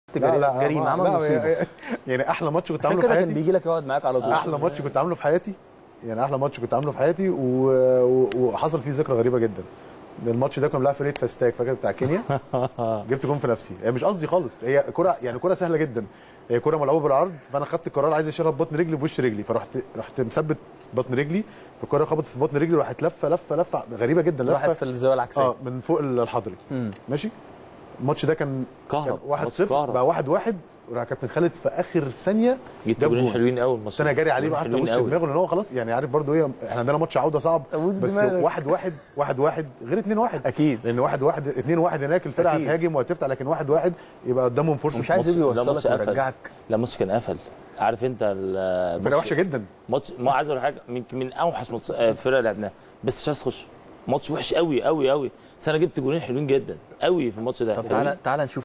جريمه عمل لا، مصيبه يعني احلى ماتش كنت عشان عامله في كده كان حياتي بيجي لك يقعد معاك على طول احلى ماتش كنت عامله في حياتي يعني احلى ماتش كنت عامله في حياتي و... و... وحصل فيه ذكرى غريبه جدا الماتش ده كنا بنلعب في نادي فاستاك فاكر بتاع كينيا جبت جون في نفسي هي مش قصدي خالص هي كره يعني كره سهله جدا هي كره ملعوبه بالعرض فانا خدت القرار عايز اشيلها ببطن رجلي بوش رجلي فرحت رحت مثبت بطن رجلي فالكره خبطت في بطن رجلي وراحت لفه لفه لفه غريبه جدا راحت لفه في الزاويه العكسيه اه من فوق الحضري مم. ماشي الماتش ده كان كهرب كان 1 ماتش 0 كهرب. بقى 1 1 وراح كابتن خالد في اخر ثانيه جبت جاب جولين جول. حلوين قوي الماتش كنت انا جاري عليه وقعدت ابص في دماغه لان هو خلاص يعني عارف برضو ايه احنا عندنا ماتش عوده صعب أبوس بس دماغك. 1 1 1 1 غير 2 1 اكيد لان 1 1 2 1 هناك الفرقه أكيد. هتهاجم وهتفتح لكن 1 1 يبقى قدامهم فرصه ومش عايز ماتش- يجي لا، ماتش يوصلك قفل. ويرجعك لا الماتش كان قفل عارف انت ال- فرقه وحشه جدا ماتش ما عايز اقول حاجه من من اوحش ماتش- آه، فرق لعبناها بس مش عايز تخش ماتش وحش قوي قوي قوي بس انا جبت جولين حلوين جدا قوي في الماتش ده طب حلوين. تعالى تعالى نشوف